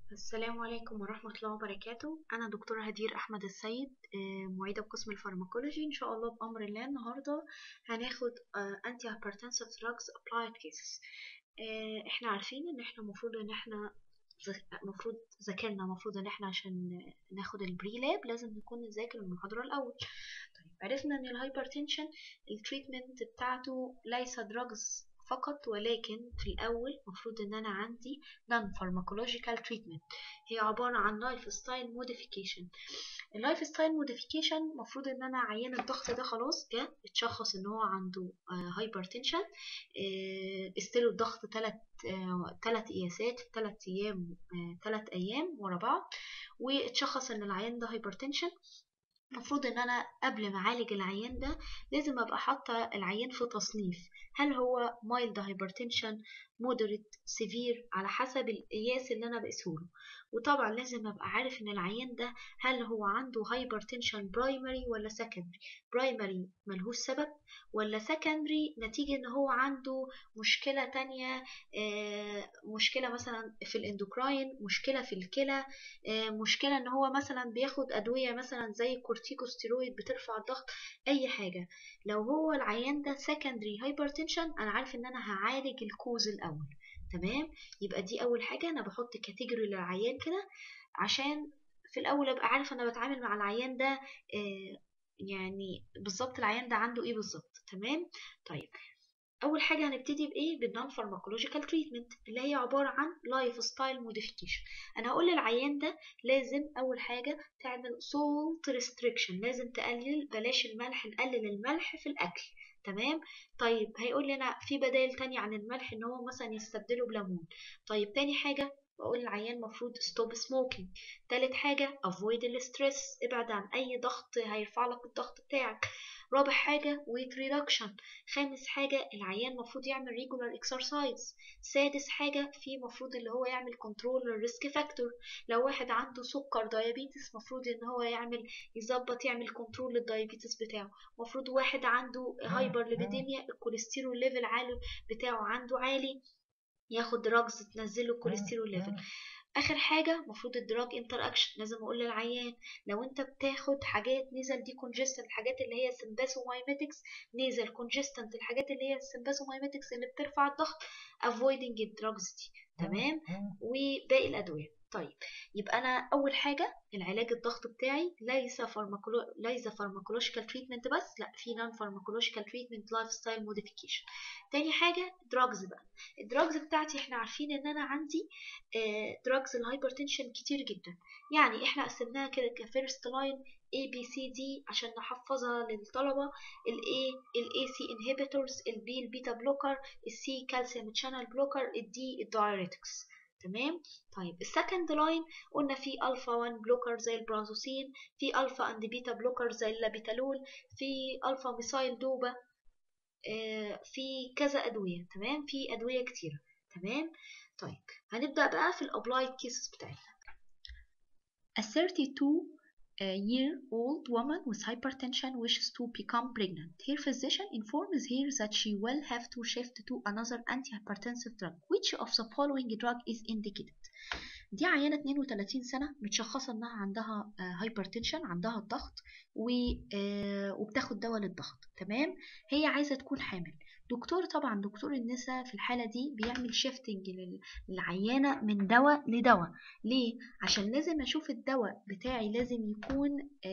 السلام عليكم ورحمة الله وبركاته أنا دكتورة هدير أحمد السيد آه، معيدة بقسم الفارماكولوجي إن شاء الله بأمر الله النهاردة هناخد anti hypertensive drugs applied cases آه، إحنا عارفين إن إحنا المفروض إن إحنا المفروض ذاكرنا المفروض إن إحنا عشان ناخد البري لاب لازم نكون نذاكر المحاضرة الأول طيب عرفنا إن الهايبرتنشن التريتمنت بتاعته ليس drugs فقط ولكن في الأول مفروض إن أنا عندي non pharmacological treatment هي عبارة عن life style modification اللايف ستايل موديفيكيشن المفروض ان انا عيان الضغط ده خلاص جه اتشخص ان هو عنده هايبرتنشن استلوا الضغط ثلاث ثلاث قياسات في ثلاث ايام ثلاث ايام ورا بعض واتشخص ان العيان ده هايبرتنشن المفروض ان انا قبل ما اعالج العيان ده لازم ابقى حاطه العيان في تصنيف هل هو mild hypertension moderate severe على حسب القياس اللي انا بقيسه له وطبعا لازم ابقى عارف ان العيان ده هل هو عنده hypertension primary ولا secondary primary ملهوش سبب ولا secondary نتيجة ان هو عنده مشكلة تانية مشكلة مثلا في الاندوكراين مشكلة في الكلى مشكلة ان هو مثلا بياخد ادوية مثلا زي الكورتيكوستيرويد بترفع الضغط اي حاجة لو هو العيان ده secondary hypertension انا عارف ان انا هعالج الكوز الاول تمام يبقى دي اول حاجة انا بحط كاتيجوري للعيان كده عشان في الاول ابقى عارف انا بتعامل مع العيان ده آه يعني بالظبط العيان ده عنده ايه بالظبط تمام طيب اول حاجه هنبتدي بايه بالنون فارماكولوجيكال تريتمنت اللي هي عباره عن لايف ستايل موديفيكيشن انا هقول للعيان ده لازم اول حاجه تعمل سولت ريستريكشن لازم تقلل بلاش الملح نقلل الملح في الاكل تمام طيب هيقول لي انا في بدائل تانية عن الملح ان هو مثلا يستبدله بليمون طيب تاني حاجه بقول للعيان المفروض ستوب سموكينج تالت حاجة avoid الستريس ابعد عن أي ضغط هيرفع لك الضغط بتاعك رابع حاجة weight reduction خامس حاجة العيان المفروض يعمل regular exercise سادس حاجة في مفروض اللي هو يعمل control الريسك فاكتور لو واحد عنده سكر دايابيتس مفروض ان هو يعمل يظبط يعمل كنترول للدايابيتس بتاعه مفروض واحد عنده هايبر ليبيديميا الكوليسترول ليفل عالي بتاعه عنده عالي ياخد دراجز تنزله الكوليسترول ليفل اخر حاجه المفروض الدراج انتر اكشن لازم اقول للعيان لو انت بتاخد حاجات نيزل دي كونجستنت الحاجات اللي هي سمباسومايميتكس نيزل كونجستنت الحاجات اللي هي السمباسومايميتكس اللي بترفع الضغط افويدنج الدراجز دي تمام وباقي الادويه طيب يبقى انا اول حاجه العلاج الضغط بتاعي ليس فارماكولو ليس فارماكولوجيكال تريتمنت بس لا في نون فارماكولوجيكال تريتمنت لايف ستايل موديفيكيشن تاني حاجه دراجز بقى الدراجز بتاعتي احنا عارفين ان انا عندي دراجز الهايبرتنشن كتير جدا يعني احنا قسمناها كده كفيرست لاين A B C D عشان نحفظها للطلبة ال A ال A C inhibitors ال B البيتا بلوكر ال C كالسيوم channel بلوكر ال D الدايريتكس تمام طيب السكند لاين قلنا في الفا 1 بلوكر زي البرازوسين في الفا اند بيتا بلوكر زي اللابيتالول في الفا ميثايل دوبا آه في كذا ادويه تمام في ادويه كتيره تمام طيب هنبدا بقى في الابلايد كيسز بتاعتنا A 32 year old woman with hypertension wishes to become pregnant. Her physician informs her that she will have to shift to another antihypertensive drug. Which of the following drug is indicated? دي عيانة 32 سنة متشخصة إنها عندها هايبرتنشن عندها الضغط وبتاخد دواء للضغط تمام هي عايزة تكون حامل دكتور طبعا دكتور النساء في الحالة دي بيعمل شيفتنج للعيانة من دواء لدواء ليه؟ عشان لازم أشوف الدواء بتاعي لازم يكون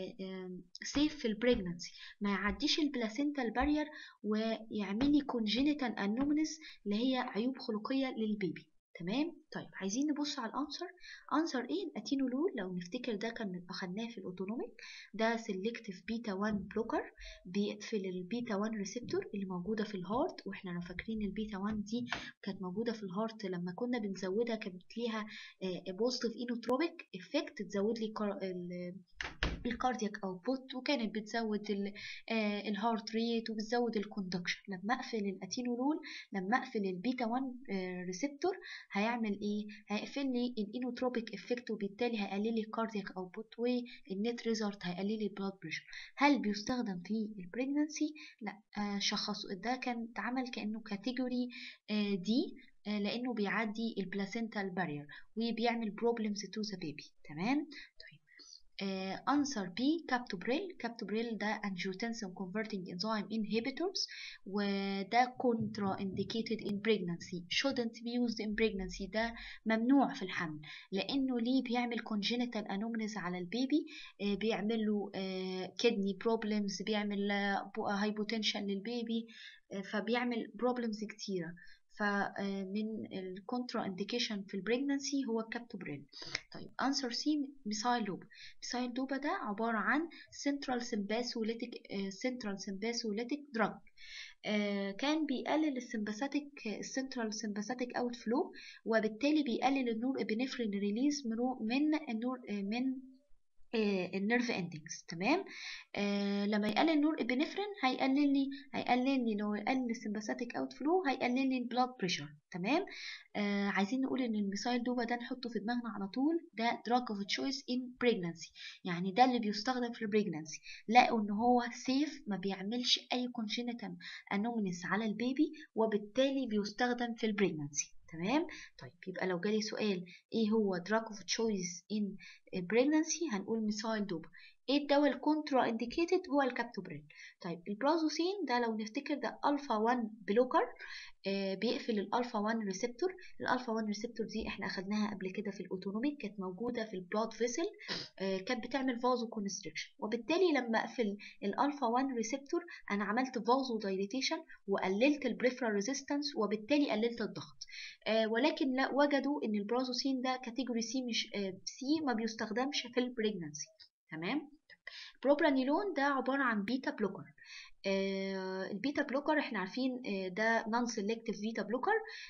سيف في البريجنانسي ما يعديش البلاسينتال بارير ويعمل لي كونجينيتال انومنس اللي هي عيوب خلقية للبيبي تمام طيب عايزين نبص على الانسر انسر ايه الاتينولول لو نفتكر ده كان اخدناه في الاوتونوميك ده سيلكتيف بيتا 1 بلوكر بيقفل البيتا 1 ريسبتور اللي موجوده في الهارت واحنا لو فاكرين البيتا 1 دي كانت موجوده في الهارت لما كنا بنزودها كانت ليها بوزيتيف اينوتروبيك افكت تزود لي الكاردياك اوتبوت وكانت بتزود الهارت ريت وبتزود الكوندكشن لما اقفل الاتينولول لما اقفل البيتا 1 ريسبتور هيعمل ايه هيقفل لي الانوتروبيك افكت وبالتالي هيقلل لي الكاردياك اوتبوت والنت ريزلت هيقلل لي البلاد بريشر هل بيستخدم في البريجنانسي لا آه شخص ده كان اتعمل كانه كاتيجوري آه دي آه، لانه بيعدي البلاسينتال بارير وبيعمل بروبلمز تو ذا بيبي تمام طيب انسر بي كابتوبريل كابتوبريل ده angiotensin converting enzyme inhibitors وده contra indicated in pregnancy shouldn't be used in pregnancy ده ممنوع في الحمل لانه ليه بيعمل congenital anomalies على البيبي آه، بيعمل له آه، kidney problems بيعمل hypotension للبيبي آه، فبيعمل problems كتيرة فمن الكونترا انديكيشن في البريجنانسي هو الكابتوبريل طيب انسر سي ميسايل دوبا ميسايل دوبا ده عبارة عن سنترال سمباسوليتيك سنترال سمباسوليتيك دراج كان بيقلل السمباثيك السنترال سمباثيك اوت فلو وبالتالي بيقلل النور ابنفرين ريليز من النور من النيرف اندنجز تمام آه لما يقلل النور ابنفرين هيقلل لي هيقلل لي لو يقلل السمباثيك اوت فلو هيقلل لي البلاد بريشر تمام آه عايزين نقول ان الميثايل دوبا ده نحطه في دماغنا على طول ده دراج اوف تشويس ان بريجنانسي يعني ده اللي بيستخدم في البريجنانسي لقوا ان هو سيف ما بيعملش اي كونجينيتال انومنس على البيبي وبالتالي بيستخدم في البريجنانسي تمام طيب يبقى لو جالي سؤال ايه هو دراج اوف تشويس ان pregnancy هنقول ميثايل دوبا ايه الدواء الكونترا انديكيتد هو الكابتوبريل طيب البرازوسين ده لو نفتكر ده الفا 1 بلوكر آه بيقفل الالفا 1 ريسبتور الالفا 1 ريسبتور دي احنا اخدناها قبل كده في الاوتونوميك كانت موجوده في البلاد فيسل آه كانت بتعمل فازو كونستريكشن وبالتالي لما اقفل الالفا 1 ريسبتور انا عملت فازو دايليتيشن وقللت البريفرال ريزيستنس وبالتالي قللت الضغط آه ولكن لا وجدوا ان البرازوسين ده كاتيجوري سي مش سي ما بيستخدمش في البريجنانسي تمام بروبرانيلون ده عبارة عن بيتا بلوكر آه البيتا بلوكر احنا عارفين آه ده نون سيلكتيف بيتا بلوكر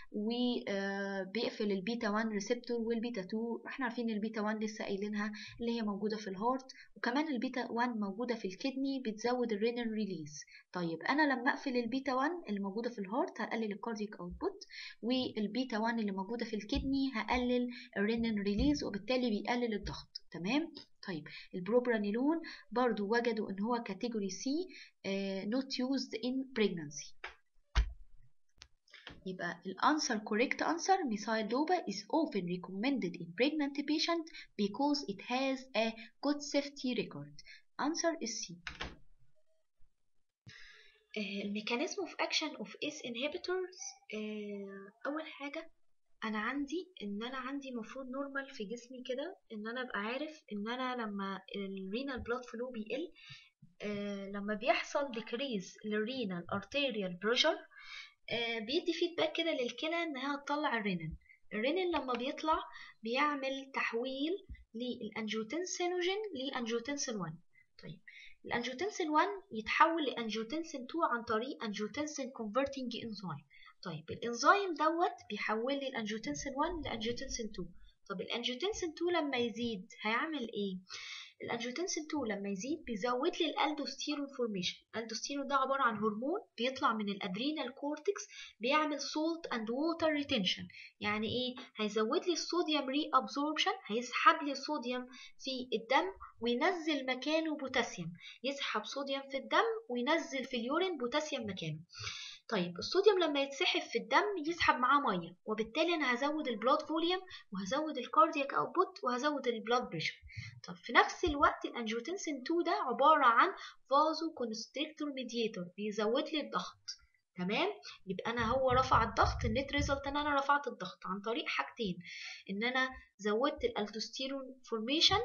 وبيقفل البيتا 1 ريسبتور والبيتا 2 احنا عارفين البيتا 1 لسه قايلينها اللي هي موجوده في الهارت وكمان البيتا 1 موجوده في الكدني بتزود الرينين ريليز طيب انا لما اقفل البيتا 1 اللي موجوده في الهارت هقلل الكاردياك اوتبوت والبيتا 1 اللي موجوده في الكدني هقلل الرينين ريليز وبالتالي بيقلل الضغط تمام طيب البروبرانيلون برضو وجدوا ان هو كاتيجوري سي not used in pregnancy يبقى الانسر correct answer methyl dopa is often recommended in pregnant patient because it has a good safety record answer is C الميكانيزم اوف اكشن اوف اس inhibitors اول حاجه انا عندي ان انا عندي مفروض نورمال في جسمي كده ان انا ابقى عارف ان انا لما الرينال بلاد فلو بيقل آه لما بيحصل ديكريز للرينال ارتيريال بريشر آه بيدي فيدباك كده للكلى انها تطلع الرينين الرينين لما بيطلع بيعمل تحويل للانجيوتنسينوجين لانجيوتنسين 1 طيب الانجيوتنسين 1 يتحول لانجيوتنسين 2 عن طريق انجيوتنسين كونفرتنج انزيم طيب الانزيم دوت بيحول لي الانجيوتنسين 1 لانجيوتنسين 2 طب الانجيوتنسين 2 لما يزيد هيعمل ايه الانجيوتنسين 2 لما يزيد بيزود لي الالدوستيرون فورميشن الالدوستيرون ده عباره عن هرمون بيطلع من الادرينال كورتكس بيعمل سولت اند ووتر ريتنشن يعني ايه هيزود لي الصوديوم ري ابزوربشن هيسحب لي الصوديوم في الدم وينزل مكانه بوتاسيوم يسحب صوديوم في الدم وينزل في اليورين بوتاسيوم مكانه طيب الصوديوم لما يتسحب في الدم يسحب معاه ميه وبالتالي انا هزود البلاد فوليوم وهزود الكاردياك اوتبوت وهزود البلاد بريشر طب في نفس الوقت الانجيوتنسين 2 ده عباره عن فازو كونستريكتور ميديتور بيزود لي الضغط تمام يبقى انا هو رفع الضغط النت ريزلت ان انا رفعت الضغط عن طريق حاجتين ان انا زودت الالتوستيرون فورميشن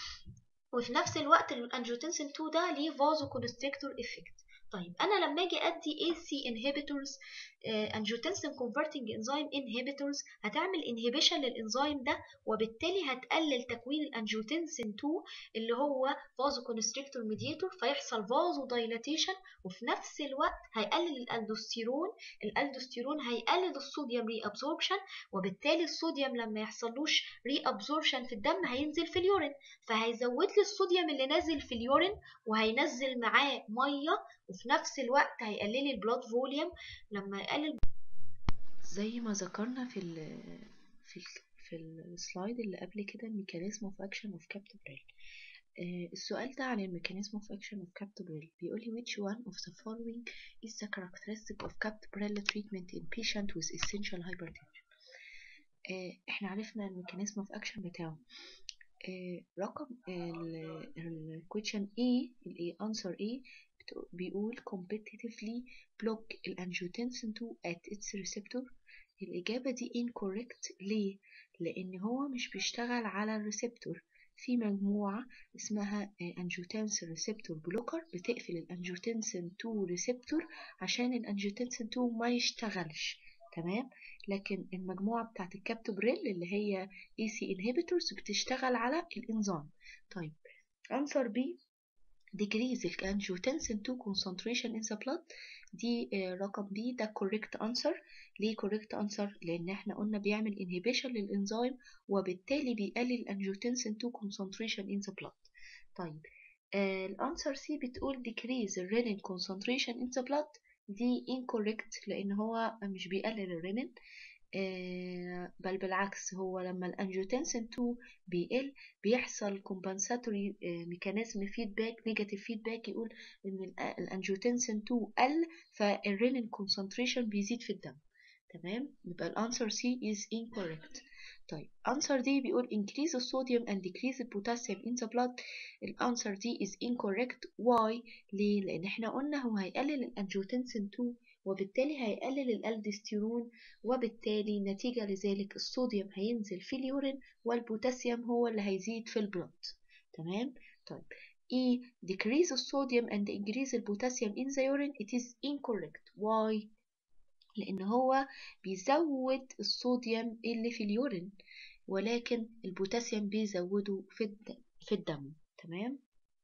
وفي نفس الوقت الانجيوتنسين 2 ده ليه فازو كونستريكتور افكت طيب انا لما اجي ادي AC inhibitors angiotensin converting enzyme inhibitors هتعمل inhibition للانزيم ده وبالتالي هتقلل تكوين الانجيوتنسين 2 اللي هو vasoconstrictor mediator فيحصل vasodilatation وفي نفس الوقت هيقلل الالدوستيرون الالدوستيرون هيقلل الصوديوم ري ابزوربشن وبالتالي الصوديوم لما يحصلوش ري ابزوربشن في الدم هينزل في اليورين فهيزود لي الصوديوم اللي نازل في اليورين وهينزل معاه ميه وفي نفس الوقت هيقلل لي البلاد فوليوم لما يقلل زي ما ذكرنا في ال في ال في السلايد اللي قبل كده الميكانيزم اوف اكشن اوف كابتوبريل السؤال ده عن الميكانيزم اوف اكشن اوف كابتوبريل بيقول لي which one of the following is the characteristic of captopril treatment in patient with essential hypertension آه، احنا عرفنا الميكانيزم اوف اكشن بتاعه آه، رقم الكويشن A ال answer A بتق- بيقول competitively block الانجيوتنسين 2 at its receptor الإجابة دي incorrect ليه؟ لأن هو مش بيشتغل على الريسبتور في مجموعة اسمها انجيوتنسين ريسبتور بلوكر بتقفل الانجيوتنسين 2 ريسبتور عشان الانجيوتنسين 2 ما يشتغلش تمام لكن المجموعة بتاعت الكابتوبريل اللي هي EC inhibitors بتشتغل على الانزيم طيب answer B decrease الانجيوتنسين 2 concentration in the blood دي آه، رقم B ده correct answer ليه correct answer لان احنا قلنا بيعمل inhibition للانزيم وبالتالي بيقلل الانجيوتنسين 2 concentration in the blood طيب آه الانسر سي بتقول decrease الرينين concentration in the blood دي incorrect لان هو مش بيقلل الرينين آه، بل بالعكس هو لما الانجيوتنسين 2 بيقل بيحصل compensatory ميكانيزم فيدباك نيجاتيف فيدباك يقول ان ال- الانجيوتنسين 2 قل فالرينين concentration بيزيد في الدم تمام يبقى الانسر سي is incorrect طيب answer دي بيقول increase the sodium and decrease the potassium in the blood الانسر دي is incorrect why ليه لان احنا قلنا هو هيقلل الانجيوتنسين 2 وبالتالي هيقلل الالدستيرون وبالتالي نتيجة لذلك الصوديوم هينزل في اليورين والبوتاسيوم هو اللي هيزيد في البلد تمام طيب E decrease the sodium and increase the potassium in the urine it is incorrect why لأن هو بيزود الصوديوم اللي في اليورين ولكن البوتاسيوم بيزوده في الدم, في الدم. تمام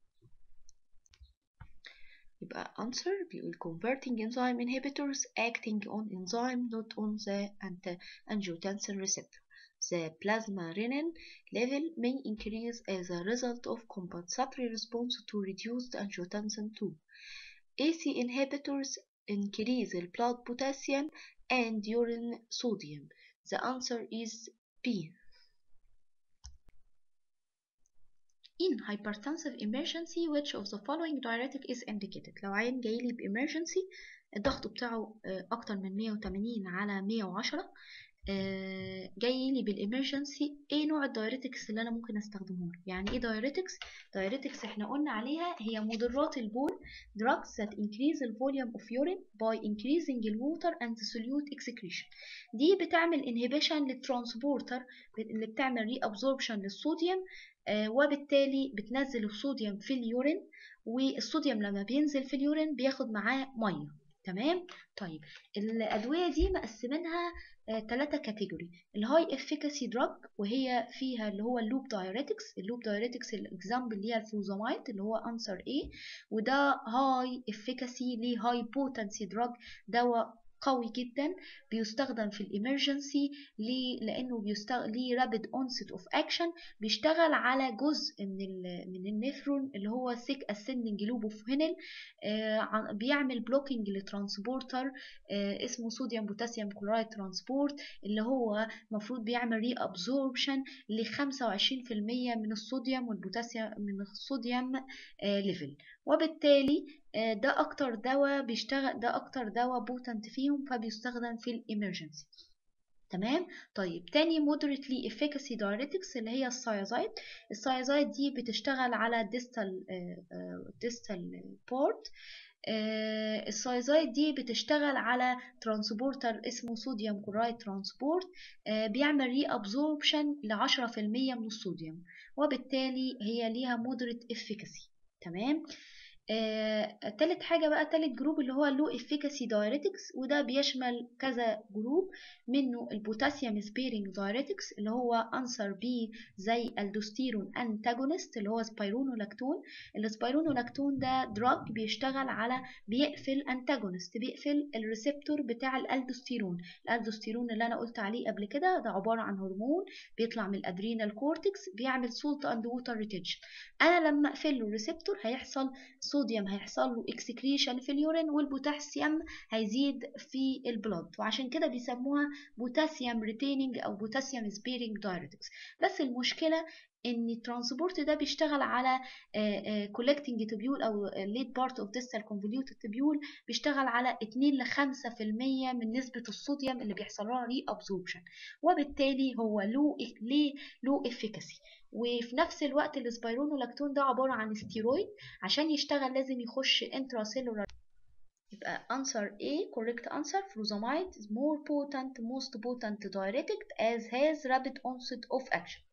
يبقى answer بيقول converting enzyme inhibitors acting on enzyme not on the anti-angiotensin receptor. The plasma renin level may increase as a result of compensatory response to reduced angiotensin 2. AC inhibitors increase the blood potassium and urine sodium. The answer is B. In hypertensive emergency, which of the following diuretic is indicated؟ لو عيان جاي لي بإمرجنسي الضغط بتاعه آه، أكتر من 180 على 110 آه، جاي لي بالإمرجنسي إيه نوع الدايريتكس اللي أنا ممكن أستخدمه له؟ يعني إيه دايريتكس؟ دايريتكس إحنا قلنا عليها هي مضرات البول drugs that increase the volume of urine by increasing the water and the solute excretion دي بتعمل inhibition للترانسبورتر اللي بتعمل reabsorption للصوديوم آه، وبالتالي بتنزل الصوديوم في اليورين والصوديوم لما بينزل في اليورين بياخد معاه ميه تمام طيب الادويه دي مقسمينها ثلاثة كاتيجوري الهاي افيكاسي دراج وهي فيها اللي هو اللوب دايريتكس اللوب دايريتكس الاكزامبل اللي هي الفوزامايد اللي هو انسر ايه وده هاي افيكاسي ليه هاي بوتنسي دراج دواء قوي جدا بيستخدم في الامرجنسي ليه لانه بيستغ... ليه رابيد اونست اوف اكشن بيشتغل على جزء من ال... من النفرون اللي هو سيك اسندنج لوب اوف هينل آه بيعمل بلوكينج لترانسبورتر آه اسمه صوديوم بوتاسيوم كلورايد ترانسبورت اللي هو المفروض بيعمل ري ابزوربشن ل 25% من الصوديوم والبوتاسيوم من الصوديوم آه ليفل وبالتالي ده اكتر دواء بيشتغل ده اكتر دواء بوتنت فيهم فبيستخدم في الامرجنسي تمام طيب تاني moderately efficacy diuretics اللي هي السايازايد السايازايد دي بتشتغل على distal distal port آه السايزايد دي بتشتغل على ترانسبورتر اسمه صوديوم كلورايد ترانسبورت آه بيعمل ري ابزوربشن ل 10% من الصوديوم وبالتالي هي ليها مودريت افيكاسي تمام آه، تالت حاجة بقى تالت جروب اللي هو اللو افيكاسي دايريتكس وده بيشمل كذا جروب منه البوتاسيوم سبيرنج دايريتكس اللي هو انسر بي زي الدوستيرون انتاجونست اللي هو سبايرونولاكتون السبايرونولاكتون ده دراج بيشتغل على بيقفل انتاجونست بيقفل الريسبتور بتاع الالدوستيرون الالدوستيرون اللي انا قلت عليه قبل كده ده عبارة عن هرمون بيطلع من الادرينال كورتكس بيعمل سولت اند ووتر ريتنشن انا لما اقفل له الريسبتور هيحصل الصوديوم هيحصل له اكسكريشن في اليورين والبوتاسيوم هيزيد في البلد وعشان كده بيسموها بوتاسيوم ريتيننج او بوتاسيوم سبيرنج دايريتكس بس المشكله ان الترانسبورت ده بيشتغل على كولكتنج تبيول او ليت بارت اوف ديستال كونفوليوتد تبيول بيشتغل على 2 ل 5% من نسبه الصوديوم اللي بيحصل لها ري ابزوربشن وبالتالي هو له ليه له افيكاسي وفي نفس الوقت السبايرونولاكتون ده عباره عن ستيرويد عشان يشتغل لازم يخش انتراسيلولار يبقى answer A correct answer furosemide is more potent most potent diuretic as has rapid onset of action